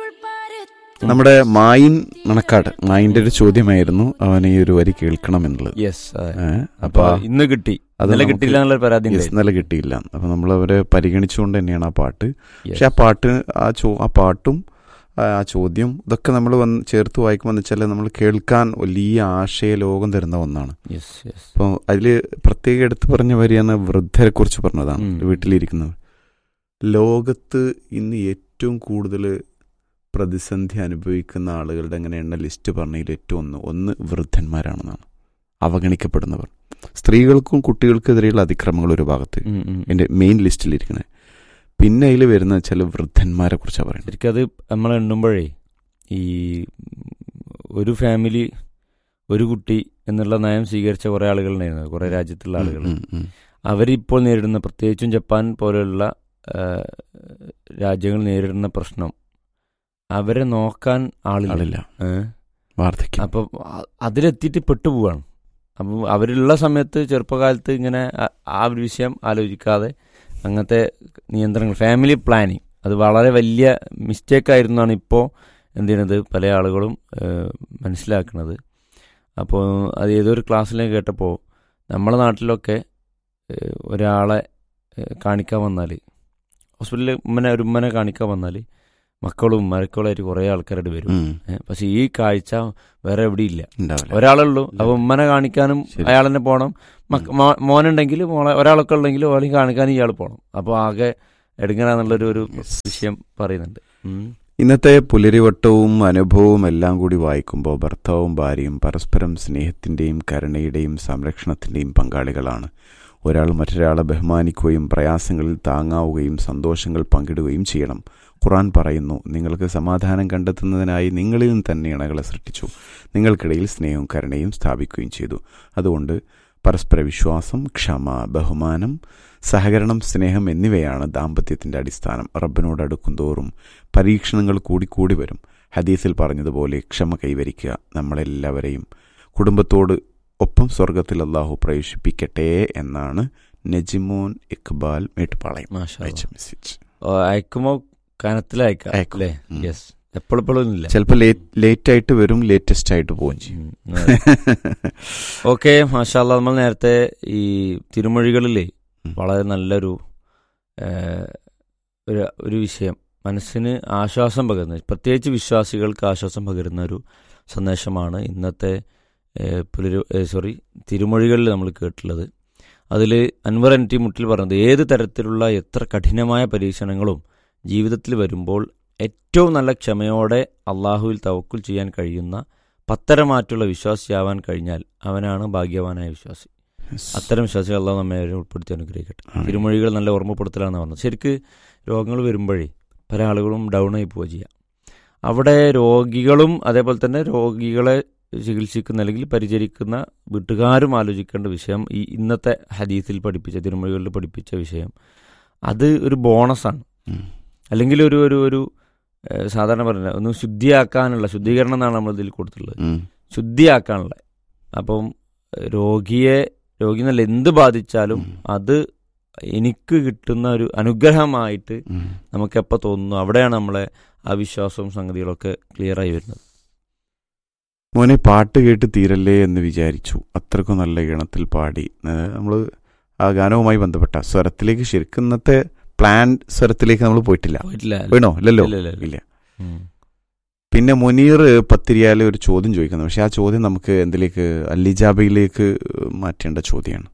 നമ്മുടെ മായിൻ മണക്കാട് മായിന്റെ ഒരു ചോദ്യമായിരുന്നു അവന് ഈ ഒരു വരി കേൾക്കണം എന്നുള്ളത് യെസ് ഏ, അപ്പൊ അപ്പൊ ഇന്ന് കിട്ടി അത് ഇന്നലെ നമുക്ക് കിട്ടിയില്ല എന്നുള്ള പരാതി yes, ഉണ്ടായിരുന്നു. ഇന്നലെ കിട്ടിയില്ല അപ്പൊ നമ്മൾ അവരെ പരിഗണിച്ചുകൊണ്ട് തന്നെയാണ് ആ പാട്ട് Yes. പക്ഷെ ആ പാട്ട് ആ ചോ ആ പാട്ടും ആ ആ ചോദ്യം ഇതൊക്കെ നമ്മൾ വന്ന് ചേർത്ത് വായിക്കുമ്പോൾ വെച്ചാൽ നമ്മൾ കേൾക്കാൻ വലിയ ആശയ ലോകം തരുന്ന ഒന്നാണ് Yes, yes. അപ്പോൾ അതിൽ പ്രത്യേകം എടുത്തു പറഞ്ഞ വരിയാണ് വൃദ്ധരെ കുറിച്ച് പറഞ്ഞതാണ് ഉം. വീട്ടിലിരിക്കുന്നത് ലോകത്ത് ഇന്ന് ഏറ്റവും കൂടുതൽ പ്രതിസന്ധി അനുഭവിക്കുന്ന ആളുകളുടെ അങ്ങനെ എണ്ണ ലിസ്റ്റ് പറഞ്ഞതിൽ ഏറ്റവും ഒന്ന് ഒന്ന് വൃദ്ധന്മാരാണെന്നാണ് അവഗണിക്കപ്പെടുന്നവർ സ്ത്രീകൾക്കും കുട്ടികൾക്കെതിരെയുള്ള അതിക്രമങ്ങൾ ഒരു ഭാഗത്ത് ഉം, ഉം. എൻ്റെ മെയിൻ ലിസ്റ്റിലിരിക്കുന്നത് പിന്നെ അതിൽ വരുന്ന ചില വൃദ്ധന്മാരെ കുറിച്ചാണ് പറയുന്നത് ശരിക്കും അത് നമ്മൾ എണ്ണുമ്പോഴേ ഈ ഒരു ഫാമിലി ഒരു കുട്ടി എന്നുള്ള നയം സ്വീകരിച്ച കുറെ ആളുകളുണ്ടായിരുന്നു കുറെ രാജ്യത്തുള്ള ആളുകൾ ഉം, ഉം, അവരിപ്പോൾ നേരിടുന്ന പ്രത്യേകിച്ചും ജപ്പാൻ പോലെയുള്ള ആ, രാജ്യങ്ങൾ നേരിടുന്ന പ്രശ്നം അവരെ നോക്കാൻ ആളില്ല ആളില്ല ഏ? വാർദ്ധക്യം അപ്പം അ- അതിലെത്തിയിട്ട് പെട്ടുപോവാണ് അപ്പം അവരുള്ള സമയത്ത് ചെറുപ്പകാലത്ത് ഇങ്ങനെ ആ- ആ ഒരു വിഷയം ആലോചിക്കാതെ അങ്ങനത്തെ നിയന്ത്രണങ്ങൾ ഫാമിലി പ്ലാനിങ് അത് വളരെ വലിയ മിസ്റ്റേക്ക് ആയിരുന്നാണ് ഇപ്പോൾ എന്ത് ചെയ്യണത് പല ആളുകളും ഏഹ്, മനസ്സിലാക്കുന്നത് അപ്പോൾ അത് ഏതൊരു ക്ലാസ്സിൽ കേട്ടപ്പോൾ നമ്മുടെ നാട്ടിലൊക്കെ ഏഹ്, ഒരാളെ ഏഹ്, കാണിക്കാൻ വന്നാൽ ഹോസ്പിറ്റലിൽ ഉമ്മനെ ഒരു ഉമ്മനെ കാണിക്കാൻ വന്നാൽ മക്കളും മരക്കളായിട്ട് കുറേ ആൾക്കാരോട് വരും ഉം, ഏ, പക്ഷെ ഈ കാഴ്ച വേറെ എവിടെയില്ല ഉണ്ടാവില്ല ഒരാളേ ഉള്ളൂ അപ്പൊ ഉമ്മനെ കാണിക്കാനും ശരി. അയാൾ തന്നെ പോകണം മക്ക- മോ- മോനുണ്ടെങ്കിൽ മോളെ ഒരാളൊക്കെ ഉണ്ടെങ്കിൽ ഓളെ കാണിക്കാനും ഇയാൾ പോകണം അപ്പോൾ ആകെ എടുങ്ങനാന്നുള്ളൊരു ഒരു Yes. വിഷയം പറയുന്നുണ്ട് ഉം. ഇന്നത്തെ പുലരിവട്ടവും അനുഭവവും എല്ലാം കൂടി വായിക്കുമ്പോൾ ഭർത്താവും ഭാര്യയും പരസ്പരം സ്നേഹത്തിന്റെയും കരുണയുടെയും സംരക്ഷണത്തിന്റെയും പങ്കാളികളാണ് ഒരാൾ മറ്റൊരാളെ ബഹുമാനിക്കുകയും പ്രയാസങ്ങളിൽ താങ്ങാവുകയും സന്തോഷങ്ങൾ പങ്കിടുകയും ചെയ്യണം ഖുറാൻ പറയുന്നു നിങ്ങൾക്ക് സമാധാനം കണ്ടെത്തുന്നതിനായി നിങ്ങളിൽ നിന്ന് തന്നെ ഇണകളെ സൃഷ്ടിച്ചു നിങ്ങൾക്കിടയിൽ സ്നേഹവും കരുണയും സ്ഥാപിക്കുകയും ചെയ്തു അതുകൊണ്ട് പരസ്പര വിശ്വാസം ക്ഷമ ബഹുമാനം സഹകരണം സ്നേഹം എന്നിവയാണ് ദാമ്പത്യത്തിന്റെ അടിസ്ഥാനം റബ്ബിനോട് അടുക്കും തോറും പരീക്ഷണങ്ങൾ കൂടിക്കൂടി വരും ഹദീസിൽ പറഞ്ഞതുപോലെ ക്ഷമ കൈവരിക്കുക നമ്മളെല്ലാവരെയും കുടുംബത്തോട് ഒപ്പം സ്വർഗത്തിൽ അള്ളാഹു പ്രവേശിപ്പിക്കട്ടെ എന്നാണ് നജിമോൻ ഇക്ബാൽ മേട്ടുപാളയം മാഷാ അയച്ച അല്ലാ. മെസ്സേജ് ഓ, അയക്കുമ്പോ കനത്തിലയക്കാം അയക്കും. അല്ലേ ഉം. യെസ് എപ്പോഴെപ്പോഴും ഇല്ല ചിലപ്പോൾ ലേറ്റ് ആയിട്ട് വരും ലേറ്റസ്റ്റ് ആയിട്ട് പോവുകയും ചെയ്യും ഉം. ഓക്കെ മാഷാല്ല നമ്മൾ നേരത്തെ ഈ തിരുമൊഴികളിലെ ഉം. വളരെ നല്ലൊരു ഏഹ്, ഒരു ഒരു വിഷയം മനസ്സിന് ആശ്വാസം പകരുന്ന പ്രത്യേകിച്ച് വിശ്വാസികൾക്ക് ആശ്വാസം പകരുന്ന ഒരു സന്ദേശമാണ് ഇന്നത്തെ ഏഹ്, പുലരു സോറി തിരുമൊഴികളിൽ നമ്മൾ കേട്ടിട്ടുള്ളത് അതിൽ അൻവർ എൻ ടി മുട്ടിൽ പറഞ്ഞത് ഏത് തരത്തിലുള്ള എത്ര കഠിനമായ പരീക്ഷണങ്ങളും ജീവിതത്തിൽ വരുമ്പോൾ ഏറ്റവും നല്ല ക്ഷമയോടെ അള്ളാഹുവിൽ തവക്കുൽ ചെയ്യാൻ കഴിയുന്ന പത്തരമാറ്റുള്ള വിശ്വാസിയാവാൻ കഴിഞ്ഞാൽ അവനാണ് ഭാഗ്യവാനായ വിശ്വാസി അത്തരം വിശ്വാസികൾ അള്ളാഹ് നമ്മെ അവരെ ഉൾപ്പെടുത്തി അനുഗ്രഹിക്കട്ടെ ആമീൻ. തിരുമൊഴികൾ നല്ല ഓർമ്മപ്പെടുത്തലാണെന്ന് പറഞ്ഞത് ശരിക്ക് രോഗങ്ങൾ വരുമ്പോഴേ പല ആളുകളും ഡൗൺ ആയി പോവുക ചെയ്യുക അവിടെ രോഗികളും അതേപോലെ തന്നെ രോഗികളെ ചികിത്സിക്കുന്ന അല്ലെങ്കിൽ പരിചരിക്കുന്ന വീട്ടുകാരും ആലോചിക്കേണ്ട വിഷയം ഈ ഇന്നത്തെ ഹദീസിൽ പഠിപ്പിച്ച തിരുമൊഴികളിൽ പഠിപ്പിച്ച വിഷയം അത് ഒരു ബോണസാണ് ഉം. അല്ലെങ്കിൽ ഒരു ഒരു ഒരു ഏഹ്, സാധാരണ പറഞ്ഞ ഒന്ന് ശുദ്ധിയാക്കാനുള്ള ശുദ്ധീകരണം എന്നാണ് നമ്മൾ ഇതിൽ കൊടുത്തിട്ടുള്ളത് ഉം. ശുദ്ധിയാക്കാനുള്ള അപ്പം ഏഹ്, രോഗിയെ രോഗി എന്നല്ല എന്ത് ബാധിച്ചാലും ഉം. അത് എനിക്ക് കിട്ടുന്ന ഒരു അനുഗ്രഹമായിട്ട് ഉം. നമുക്ക് എപ്പോൾ തോന്നുന്നു അവിടെയാണ് നമ്മളെ ആ വിശ്വാസവും സംഗതികളൊക്കെ ക്ലിയർ ആയി വരുന്നത് മോനെ പാട്ട് കേട്ട് തീരല്ലേ എന്ന് വിചാരിച്ചു അത്രക്കും നല്ല ഈണത്തിൽ പാടി നമ്മൾ ആ ഗാനവുമായി ബന്ധപ്പെട്ട സ്വരത്തിലേക്ക് ശരിക്കും ഇന്നത്തെ പ്ലാൻ സ്വരത്തിലേക്ക് നമ്മൾ പോയിട്ടില്ല പോയിട്ടില്ല വീണോ ഇല്ലല്ലോ ഇല്ല, ഇല്ല, ഇല്ല. ഇല്ല ഉം. പിന്നെ മുനീർ പത്തിരിയാലെ ഒരു ചോദ്യം ചോദിക്കുന്നു പക്ഷെ ആ ചോദ്യം നമുക്ക് എന്തിലേക്ക് അല്ലിജാബയിലേക്ക് മാറ്റേണ്ട ചോദ്യമാണ്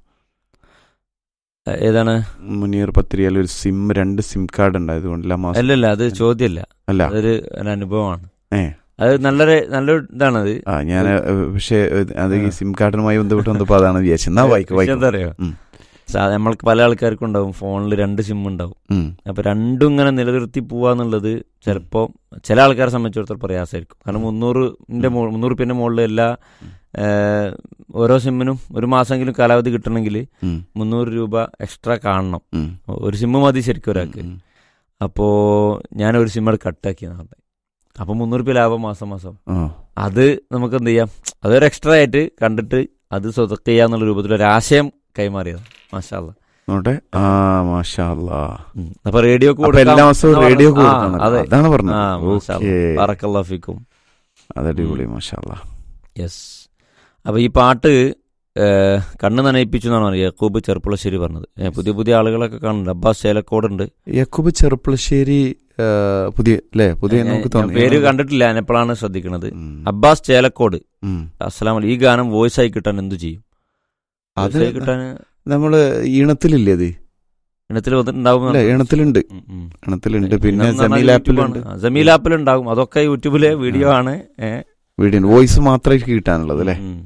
ഏ- ഏതാണ് മുനീർ പത്തിരിയാൽ ഒരു സിം രണ്ട് സിം കാർഡ് ഉണ്ടായതുകൊണ്ട് എല്ലാ മാസം അല്ലല്ല അത് ചോദ്യമല്ല അല്ല അതൊരു ഒരു അനുഭവമാണ് ഏ അത് നല്ലൊരു നല്ലൊരു ഇതാണത് ആ ഞാൻ പക്ഷേ അത് ഈ സിം കാർഡിനുമായി ബന്ധപ്പെട്ട് വന്നപ്പോൾ അതാണ് വിചാരിച്ചത് എന്നാ വായിക്കും പക്ഷെ വായിക്കും എന്താ അറിയോ ഉം. സാ- നമ്മൾക്ക് പല ആൾക്കാർക്കും ഉണ്ടാവും ഫോണിൽ രണ്ട് സിം ഉണ്ടാവും ഉം. അപ്പൊ രണ്ടും ഇങ്ങനെ നിലനിർത്തി പോവാന്നുള്ളത് ചിലപ്പോ ചില ആൾക്കാരെ സംബന്ധിച്ചിടത്തോളം പ്രയാസമായിരിക്കും കാരണം മുന്നൂറിന്റെ മുകളിൽ മുന്നൂറ് റുപ്യന്റെ മുകളിൽ എല്ലാ ഏഹ്, ഓരോ സിമ്മിനും ഒരു മാസമെങ്കിലും കാലാവധി കിട്ടണമെങ്കിൽ ഉം. മുന്നൂറ് രൂപ എക്സ്ട്രാ കാണണം ഉം. ഒരു സിമ്മ് മതി ശരിക്കും ഒരാൾക്ക് ഉം. അപ്പോൾ ഞാൻ ഒരു സിം അവിടെ കട്ടാക്കിയെന്ന് പറഞ്ഞത് അപ്പം മുന്നൂറ് രൂപ ലാഭം മാസം മാസം ആ. അത് നമുക്ക് എന്ത് ചെയ്യാം അതൊരു എക്സ്ട്രാ ആയിട്ട് കണ്ടിട്ട് അത് സ്വതക്ക് ചെയ്യാന്നുള്ള രൂപത്തിൽ ഒരു ആശയം കൈമാറിയത് മാഷാല്ല നോട്ടെ ആ മാഷാ അല്ലാ ഉം. അപ്പൊ റേഡിയോ അപ്പൊ എല്ലാ ദിവസവും റേഡിയോ കൊടുക്കണം അതെ അതാണ് പറഞ്ഞത് ആ മാഷാ ഓക്കേ. അല്ലാ. ബറക്കല്ലാഹു ഫീക്കും അതടിപൊളി മാഷാ അല്ലാ യെസ് അപ്പൊ ഈ പാട്ട് ഏഹ്, കണ്ണ് നനയിപ്പിച്ചു എന്നാണ് പറയുക യക്കൂബ് ചെറുപ്പുളശ്ശേരി പറഞ്ഞത് ഏഹ്, പുതിയ പുതിയ ആളുകളൊക്കെ കാണുന്നുണ്ട് അബ്ബാസ് ചേലക്കോടുണ്ട് യക്കൂബ് ചെറുപ്പളശ്ശേരി ആ, പുതിയ അല്ലേ പുതിയ നമുക്ക് ഞാൻ തോന്നി പേര് കണ്ടിട്ടില്ല ഞാൻ എപ്പോഴാണ് ശ്രദ്ധിക്കുന്നത് ഉം. അബ്ബാസ് ചേലക്കോട് ഉം. അസ്സലാം വലൈക്കും. ഈ ഗാനം വോയിസ് ആയി കിട്ടാൻ എന്തു ചെയ്യും അത് Voice ആയി കിട്ടാൻ നമ്മള് ഈണത്തിലില്ലേ അത് ഇണത്തിൽ വന്നിട്ടുണ്ടാവും അല്ല ഈണത്തിലുണ്ട് ഉം, ഉം. ഈണത്തിലുണ്ട് പിന്നെ ഇന്നെന്ന് പറഞ്ഞാൽ ജമീൽ ആപ്പിലുണ്ട് യൂട്യൂബാണ്. ആ, ജമീൽ ആപ്പിൽ ഉണ്ടാകും അതൊക്കെ യൂട്യൂബിലെ വീഡിയോ ആണ് ഏ. വീഡിയോ വോയിസ് മാത്രമേ കിട്ടാനുള്ളത് അല്ലേ ഉം.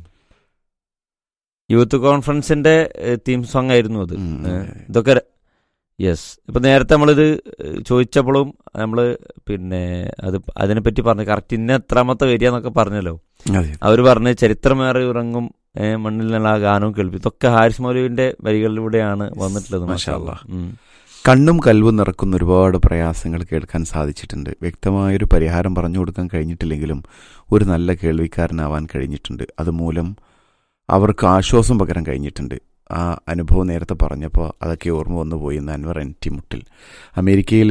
യൂത്ത് കോൺഫറൻസിന്റെ തീം സോങ് ആയിരുന്നു അത് ഉം. ഏ, ഇതൊക്കെ യെസ് ഇപ്പൊ നേരത്തെ നമ്മളിത് ഏഹ്, ചോദിച്ചപ്പോഴും നമ്മള് പിന്നെ അത് അതിനെപ്പറ്റി പറഞ്ഞു കറക്റ്റ് ഇന്ന എത്രാമത്തെ വരിക എന്നൊക്കെ പറഞ്ഞല്ലോ അതെ അവർ പറഞ്ഞ് ചരിത്രമേറെ ഉറങ്ങും ഏ, മണ്ണിൽ നിന്നുള്ള ആ ഗാനവും കേൾപ്പി ഇതൊക്കെ ഹാരിസ് മൗലവിന്റെ വരികളിലൂടെയാണ് വന്നിട്ടുള്ളത് മാഷാ മാഷാ അല്ലാ. ഉം. കണ്ണും കൽവും നിറക്കുന്ന ഒരുപാട് പ്രയാസങ്ങൾ കേൾക്കാൻ സാധിച്ചിട്ടുണ്ട് വ്യക്തമായൊരു പരിഹാരം പറഞ്ഞു കൊടുക്കാൻ കഴിഞ്ഞിട്ടില്ലെങ്കിലും ഒരു നല്ല കേൾവിക്കാരനാവാൻ കഴിഞ്ഞിട്ടുണ്ട് അതുമൂലം അവർക്ക് ആശ്വാസം പകരാൻ കഴിഞ്ഞിട്ടുണ്ട് ആ അനുഭവം നേരത്തെ പറഞ്ഞപ്പോൾ അതൊക്കെ ഓർമ്മ വന്നു പോയി എന്ന് അൻവർ എൻ ടി മുട്ടിൽ അമേരിക്കയിൽ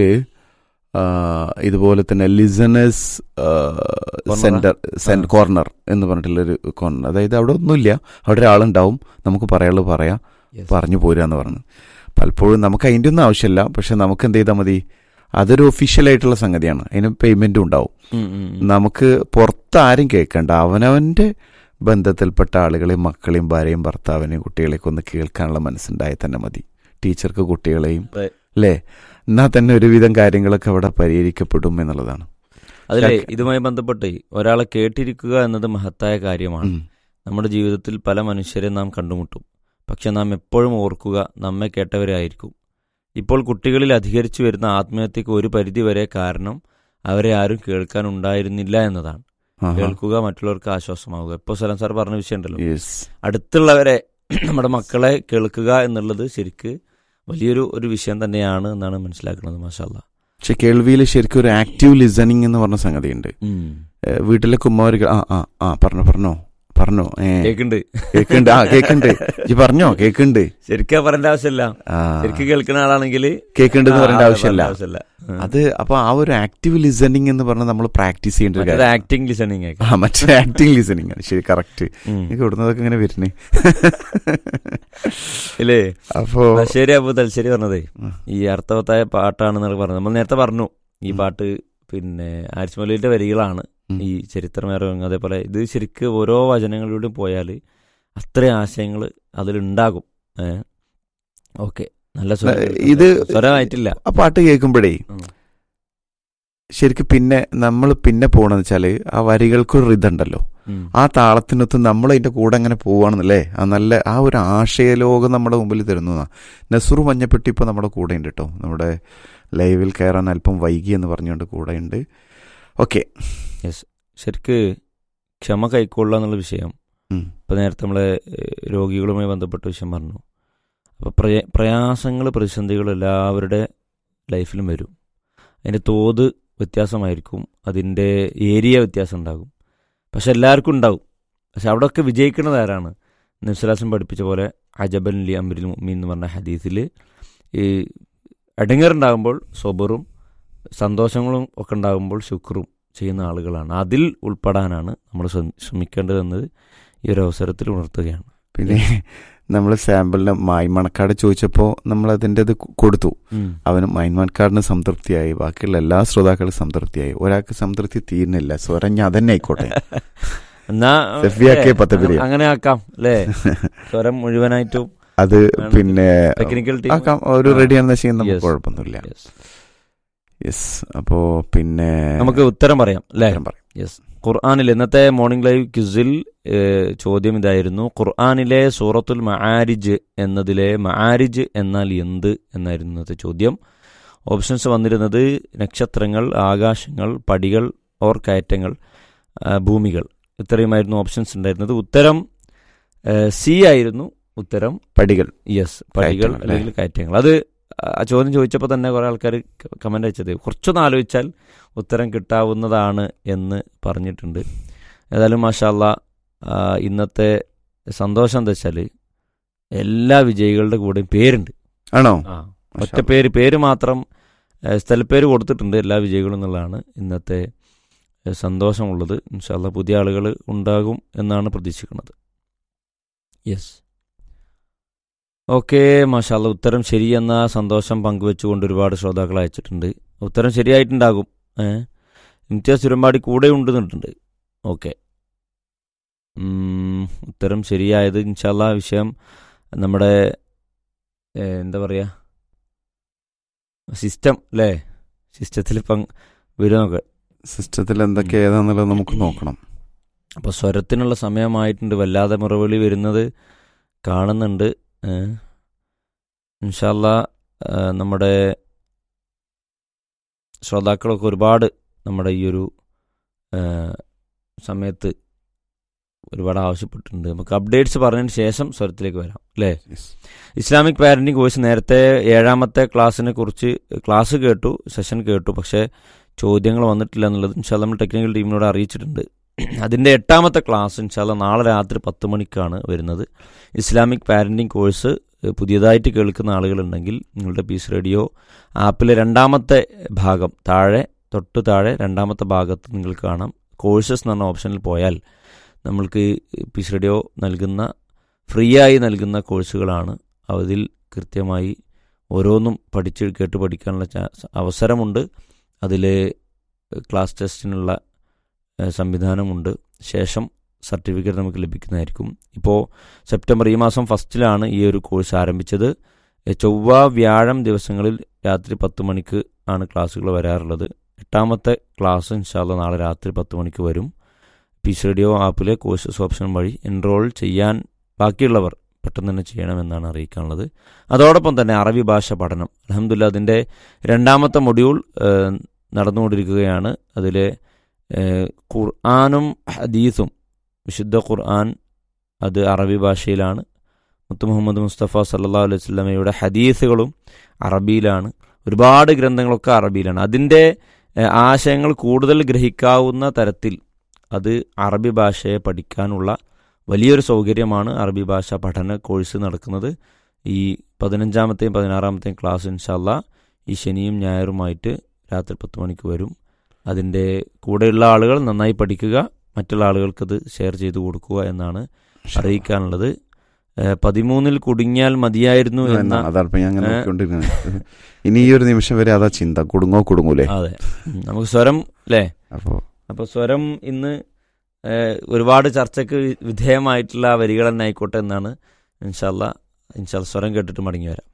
ഇതുപോലെ തന്നെ ലിസണേഴ്സ് സെന്റർ സെന്റ് ആ. കോർണർ എന്ന് പറഞ്ഞിട്ടുള്ളൊരു കോർണർ അതായത് അവിടെ ഒന്നുമില്ല അവിടെ ഒരാളുണ്ടാവും നമുക്ക് പറയാനുള്ളത് പറയാം Yes. പറഞ്ഞു പോരാന്ന് പറഞ്ഞു പലപ്പോഴും നമുക്ക് അതിൻ്റെ ഒന്നും ആവശ്യമില്ല പക്ഷെ നമുക്ക് എന്ത് ചെയ്താൽ മതി അതൊരു ഒഫീഷ്യലായിട്ടുള്ള സംഗതിയാണ് അതിന് പേയ്മെന്റും ഉണ്ടാവും ഉം, ഉം, ഉം. നമുക്ക് പുറത്ത് ആരും കേൾക്കണ്ട അവനവന്റെ ബന്ധത്തിൽപ്പെട്ട ആളുകളെയും മക്കളെയും ഭാര്യയും ഭർത്താവിനെയും കുട്ടികളെയൊക്കെ ഒന്ന് കേൾക്കാനുള്ള മനസ്സുണ്ടായാൽ തന്നെ മതി ടീച്ചർക്ക് കുട്ടികളെയും അതെ. അല്ലേ എന്നാൽ തന്നെ ഒരുവിധം കാര്യങ്ങളൊക്കെ അവിടെ പരിഹരിക്കപ്പെടും എന്നുള്ളതാണ് അതിലെ ഇതുമായി ബന്ധപ്പെട്ട് ഒരാളെ കേട്ടിരിക്കുക എന്നത് മഹത്തായ കാര്യമാണ് ഉം. നമ്മുടെ ജീവിതത്തിൽ പല മനുഷ്യരെ നാം കണ്ടുമുട്ടും പക്ഷെ നാം എപ്പോഴും ഓർക്കുക നമ്മെ കേട്ടവരായിരിക്കും ഇപ്പോൾ കുട്ടികളിൽ അധികരിച്ചു വരുന്ന ആത്മഹത്യക്ക് ഒരു പരിധിവരെ കാരണം അവരെ ആരും കേൾക്കാൻ ഉണ്ടായിരുന്നില്ല എന്നതാണ് ആഹാ. കേൾക്കുക മറ്റുള്ളവർക്ക് ആശ്വാസമാവുക ഇപ്പോൾ സലാം സാർ പറഞ്ഞ വിഷയമുണ്ടല്ലോ Yes. അടുത്തുള്ളവരെ നമ്മുടെ മക്കളെ കേൾക്കുക എന്നുള്ളത് ശരിക്ക് വലിയൊരു ഒരു വിഷയം തന്നെയാണ് എന്നാണ് മനസ്സിലാക്കുന്നത് മാഷാല്ല പക്ഷെ കേൾവിയിൽ ശരിക്കും ഒരു ആക്റ്റീവ് ലിസണിങ് എന്ന് പറഞ്ഞ സംഗതിയുണ്ട് ഏഹ് വീട്ടിലെ കുമ്മവര് ആ ആ ആ പറഞ്ഞോ പറഞ്ഞോ പറഞ്ഞോ ഏ കേക്കുണ്ട് കേക്കുണ്ട് ആ കേക്കുണ്ട് ഈ പറഞ്ഞോ കേക്കുണ്ട് ശരിക്കാ പറയേണ്ട ആവശ്യമില്ല ആ ശരിക്കും കേൾക്കുന്ന ആളാണെങ്കിൽ കേക്കുണ്ടെന്ന് പറയേണ്ട ആവശ്യമില്ല ആവശ്യമില്ല അത് അപ്പൊ ആ ഒരു ആക്റ്റീവ് ലിസണിങ് എന്ന് പറഞ്ഞാൽ നമ്മൾ പ്രാക്ടീസ് ചെയ്യേണ്ട ഒരു മറ്റേത് കാര്യം ആക്ടിങ് ലിസണിങ് ആ മറ്റേ ആക്ടിങ് ലിസണിങ് ആണ് ശരി കറക്റ്റ് എനിക്ക് ഇവിടുന്നതൊക്കെ ഇങ്ങനെ വരുന്നേ ഇല്ലേ അപ്പോ ബഷേരി അബു തൽശ്ശേരി പറഞ്ഞതേ ഉം. ഈ അർത്ഥവത്തായ പാട്ടാണെന്നൊക്കെ പറഞ്ഞു നമ്മൾ നേരത്തെ പറഞ്ഞു ഈ ഉം. പാട്ട് പിന്നെ ആരിസ് മൗലവിന്റെ വരികളാണ് ഉം. ഈ ചരിത്രമേറെ അതേപോലെ ഇത് ശരിക്ക് ഓരോ വചനങ്ങളിലൂടെയും പോയാൽ അത്രയും ആശയങ്ങൾ അതിലുണ്ടാകും ഏഹ് ഓക്കെ നല്ല സ്വരം ഏ, കേൾക്കാം. ഇത് സ്വരമായിട്ടില്ല ആ പാട്ട് കേൾക്കുമ്പോഴേ ഉം. ശരിക്കും പിന്നെ നമ്മൾ പിന്നെ പോണെന്ന് വെച്ചാല് ആ വരികൾക്കൊരു റിതുണ്ടല്ലോ ഉം. ആ താളത്തിനൊത്ത് നമ്മൾ അതിന്റെ കൂടെ അങ്ങനെ പോവാണെന്നല്ലേ ആ നല്ല ആ ഒരു ആശയലോകം നമ്മുടെ മുമ്പിൽ തരുന്നതാ നസുറു മഞ്ഞപ്പെട്ടി ഇപ്പോൾ നമ്മുടെ കൂടെ ഉണ്ട് കേട്ടോ നമ്മുടെ ലൈവിൽ കയറാൻ അല്പം വൈകി എന്ന് പറഞ്ഞുകൊണ്ട് കൂടെ ഉണ്ട് ഓക്കെ ശരിക്ക് ക്ഷമ കൈക്കൊള്ളുക എന്നുള്ള വിഷയം ഉം. ഇപ്പം നേരത്തെ നമ്മളെ ഏഹ്, രോഗികളുമായി ബന്ധപ്പെട്ട വിഷയം പറഞ്ഞു അപ്പോൾ പ്രയ പ്രയാസങ്ങൾ പ്രതിസന്ധികൾ എല്ലാവരുടെ ലൈഫിലും വരും അതിൻ്റെ തോത് വ്യത്യാസമായിരിക്കും അതിൻ്റെ ഏരിയ വ്യത്യാസം ഉണ്ടാകും പക്ഷെ എല്ലാവർക്കും ഉണ്ടാവും പക്ഷെ അവിടെയൊക്കെ വിജയിക്കുന്നത് ആരാണ് നബ്സലാസം പഠിപ്പിച്ച പോലെ അജബൻ ലി അമരിൽ മുഅ്മിൻ എന്ന് പറഞ്ഞ ഹദീസിൽ ഈ അടങ്ങറുണ്ടാകുമ്പോൾ സൊബറും സന്തോഷങ്ങളും ഒക്കെ ഉണ്ടാകുമ്പോൾ ശുക്രും ചെയ്യുന്ന ആളുകളാണ് അതിൽ ഉൾപ്പെടാനാണ് നമ്മൾ ശ്രമി- ശ്രമിക്കേണ്ടതെന്നത് ഈ ഒരു അവസരത്തിൽ ഉണർത്തുകയാണ് പിന്നെ നമ്മൾ സാമ്പിളിന് മായ്മണക്കാട് ചോദിച്ചപ്പോൾ നമ്മൾ അതിൻ്റെ ഇത് കൊടുത്തു അവന് മൈൻമൺകാടിന് സംതൃപ്തിയായി ബാക്കിയുള്ള എല്ലാ ശ്രോതാക്കളും സംതൃപ്തിയായി ഒരാൾക്ക് സംതൃപ്തി തീരുന്നില്ല സ്വരം ഞാൻ തന്നെ ആയിക്കോട്ടെ എന്നാ സെഫിയാക്കെ ഏ, പത്തപിരിയം. അങ്ങ- അങ്ങനെ ആക്കാം അല്ലേ സ്വരം മുഴുവനായിട്ടും അത് പിന്നെ ടെക്നിക്കൽ ടീം ആക്കാം ഒരു റെഡിയാണെന്ന് വെച്ചാൽ നമുക്ക് Yes. കുഴപ്പമൊന്നുമില്ല Yes. യെസ് അപ്പോ പിന്നെ നമുക്ക് ഉത്തരം പറയാം അല്ലേ ഉത്തരം പറയാം. യെസ് ഖുർആാനിൽ ഇന്നത്തെ മോർണിംഗ് ലൈവ് ക്വിസിൽ ഏഹ്, ചോദ്യം ഇതായിരുന്നു ഖുർആാനിലെ സൂറത്തുൽ മആരിജ് എന്നതിലെ മആരിജ് എന്നാൽ എന്ത് എന്നായിരുന്നു ഇന്നത്തെ ചോദ്യം ഓപ്ഷൻസ് വന്നിരുന്നത് നക്ഷത്രങ്ങൾ ആകാശങ്ങൾ പടികൾ ഓർ കയറ്റങ്ങൾ ആ, ഭൂമികൾ ഇത്രയുമായിരുന്നു ഓപ്ഷൻസ് ഉണ്ടായിരുന്നത് ഉത്തരം സി ആയിരുന്നു ഉത്തരം പടികൾ യെസ് പടികൾ കയറ്റങ്ങൾ, അല്ലേ? അല്ലെങ്കിൽ കയറ്റങ്ങൾ അത് ആ ചോദ്യം ചോദിച്ചപ്പോൾ തന്നെ കുറെ ആൾക്കാർ കമന്റ് അയച്ചത് കുറച്ചൊന്ന് ആലോചിച്ചാൽ ഉത്തരം കിട്ടാവുന്നതാണ് എന്ന് പറഞ്ഞിട്ടുണ്ട് ഏതായാലും മാഷാല്ല ഇന്നത്തെ സന്തോഷം എന്താ വെച്ചാൽ എല്ലാ വിജയികളുടെ കൂടെയും പേരുണ്ട് ആണോ ആ ഒറ്റ പേര് പേര് മാത്രം ഏഹ്, സ്ഥലപ്പേര് കൊടുത്തിട്ടുണ്ട് എല്ലാ വിജയികളും എന്നുള്ളതാണ് ഇന്നത്തെ ഏഹ്, സന്തോഷമുള്ളത് ഇൻഷാല്ല പുതിയ ആളുകൾ ഉണ്ടാകും എന്നാണ് പ്രതീക്ഷിക്കുന്നത് യെസ് ഓക്കെ മാഷാല്ല ഉത്തരം ശരിയെന്ന സന്തോഷം പങ്കുവെച്ചുകൊണ്ട് ഒരുപാട് ശ്രോതാക്കൾ അയച്ചിട്ടുണ്ട് ഉത്തരം ശരിയായിട്ടുണ്ടാകും ഏഹ് ഇംതിയാസ് ചുരമ്പാടി കൂടെ ഉണ്ടെന്നിട്ടുണ്ട് ഓക്കെ ഉത്തരം ശരിയായത് ഇൻഷാല്ല വിഷയം നമ്മുടെ ഏഹ്, എന്താ പറയുക സിസ്റ്റം അല്ലേ സിസ്റ്റത്തിൽ പങ്ക് വരും നോക്കെ സിസ്റ്റത്തിൽ എന്തൊക്കെ ഏതാന്നുള്ളത് നമുക്ക് നോക്കണം അപ്പോൾ സ്വരത്തിനുള്ള സമയമായിട്ടുണ്ട് വല്ലാതെ മുറവിളി വരുന്നത് കാണുന്നുണ്ട് ഏഹ്. ഇൻഷാല്ല ഏഹ്, നമ്മുടെ ശ്രോതാക്കളൊക്കെ ഒരുപാട് നമ്മുടെ ഈ ഒരു ഏഹ്, സമയത്ത് ഒരുപാട് ആവശ്യപ്പെട്ടിട്ടുണ്ട് നമുക്ക് അപ്ഡേറ്റ്സ് പറഞ്ഞതിന് ശേഷം സ്വരത്തിലേക്ക് വരാം അല്ലേ Yes. ഇസ്ലാമിക് പാരന്റിംഗ് കോഴ്സ് നേരത്തെ ഏഴാമത്തെ ക്ലാസ്സിനെ കുറിച്ച് ക്ലാസ് കേട്ടു സെഷൻ കേട്ടു പക്ഷേ ചോദ്യങ്ങൾ വന്നിട്ടില്ല എന്നുള്ളത് ഇൻഷാല്ല നമ്മൾ ടെക്നിക്കൽ ടീമിനോട് അറിയിച്ചിട്ടുണ്ട് അതിൻ്റെ എട്ടാമത്തെ ക്ലാസ് ഇൻഷാല്ല നാളെ രാത്രി പത്ത് മണിക്കാണ് വരുന്നത് ഇസ്ലാമിക് പാരന്റിംഗ് കോഴ്സ് ഏഹ്, പുതിയതായിട്ട് കേൾക്കുന്ന ആളുകളുണ്ടെങ്കിൽ നിങ്ങളുടെ പീസ് റേഡിയോ ആപ്പിലെ രണ്ടാമത്തെ ഭാഗം താഴെ തൊട്ട് താഴെ രണ്ടാമത്തെ ഭാഗത്ത് നിങ്ങൾക്ക് കാണാം കോഴ്സസ് എന്ന് പറഞ്ഞ ഓപ്ഷനിൽ പോയാൽ നമ്മൾക്ക് പീസ് റേഡിയോ നൽകുന്ന ഫ്രീ ആയി നൽകുന്ന കോഴ്സുകളാണ് അതിൽ കൃത്യമായി ഓരോന്നും പഠിച്ച് കേട്ട് പഠിക്കാനുള്ള ചാ- അവസരമുണ്ട് അതിൽ ക്ലാസ് ടെസ്റ്റിനുള്ള ഏഹ്, സംവിധാനമുണ്ട് ശേഷം സർട്ടിഫിക്കറ്റ് നമുക്ക് ലഭിക്കുന്നതായിരിക്കും ഇപ്പോൾ സെപ്റ്റംബർ ഈ മാസം ഫസ്റ്റിലാണ് ഈ ഒരു കോഴ്സ് ആരംഭിച്ചത് ഏഹ്, ചൊവ്വ വ്യാഴം ദിവസങ്ങളിൽ രാത്രി പത്ത് മണിക്ക് ആണ് ക്ലാസ്സുകൾ വരാറുള്ളത് എട്ടാമത്തെ ക്ലാസ് ഇൻഷാല്ല നാളെ രാത്രി പത്ത് മണിക്ക് വരും പീസ് റേഡിയോ ആപ്പിലെ കോഴ്സസ് ഓപ്ഷൻ വഴി എൻറോൾ ചെയ്യാൻ ബാക്കിയുള്ളവർ പെട്ടെന്ന് തന്നെ ചെയ്യണമെന്നാണ് അറിയിക്കാനുള്ളത് അതോടൊപ്പം തന്നെ അറബി ഭാഷ പഠനം അലഹമില്ല അതിൻ്റെ രണ്ടാമത്തെ മൊഡ്യൂൾ ഏഹ്, നടന്നുകൊണ്ടിരിക്കുകയാണ് അതിൽ ഖുർആാനും ഹദീസും വിശുദ്ധ ഖുർആൻ അത് അറബി ഭാഷയിലാണ് മുത്തു മുഹമ്മദ് മുസ്തഫ സല്ലാ അലൈഹി സ്വലമയുടെ ഹദീസുകളും അറബിയിലാണ് ഒരുപാട് ഗ്രന്ഥങ്ങളൊക്കെ അറബിയിലാണ് അതിൻ്റെ ഏഹ്, ആശയങ്ങൾ കൂടുതൽ ഗ്രഹിക്കാവുന്ന തരത്തിൽ അത് അറബി ഭാഷയെ പഠിക്കാനുള്ള വലിയൊരു സൗകര്യമാണ് അറബി ഭാഷ പഠന കോഴ്സ് നടക്കുന്നത് ഈ പതിനഞ്ചാമത്തെയും പതിനാറാമത്തെയും ക്ലാസ് ഇൻഷാല്ല ഈ ശനിയും ഞായറുമായിട്ട് രാത്രി പത്ത് മണിക്ക് വരും അതിൻ്റെ കൂടെയുള്ള ആളുകൾ നന്നായി പഠിക്കുക മറ്റുള്ള ആളുകൾക്കത് ഷെയർ ചെയ്തു കൊടുക്കുക എന്നാണ് അറിയിക്കാനുള്ളത് ഏഹ് പതിമൂന്നിൽ കുടുങ്ങിയാൽ മതിയായിരുന്നു എന്ന എന്നാ, അതാണ് ഇപ്പൊ ഞാൻ അങ്ങനെ ഏ? നോക്കിക്കൊണ്ടിരിക്കുന്നത് ഇനി ഈ ഒരു നിമിഷം വരെ അതാ ചിന്ത കുടുങ്ങോ കുടുങ്ങൂലേ അതെ ഉം, നമുക്ക് സ്വരം അല്ലേ അപ്പോ അപ്പോൾ സ്വരം ഇന്ന് ഏഹ്, ഒരുപാട് ചർച്ചയ്ക്ക് വി- വിധേയമായിട്ടുള്ള ആ വരികൾ തന്നെ ആയിക്കോട്ടെ എന്നാണ് ഇൻഷാല്ല ഇൻഷാല്ല സ്വരം കേട്ടിട്ട് മടങ്ങി വരാം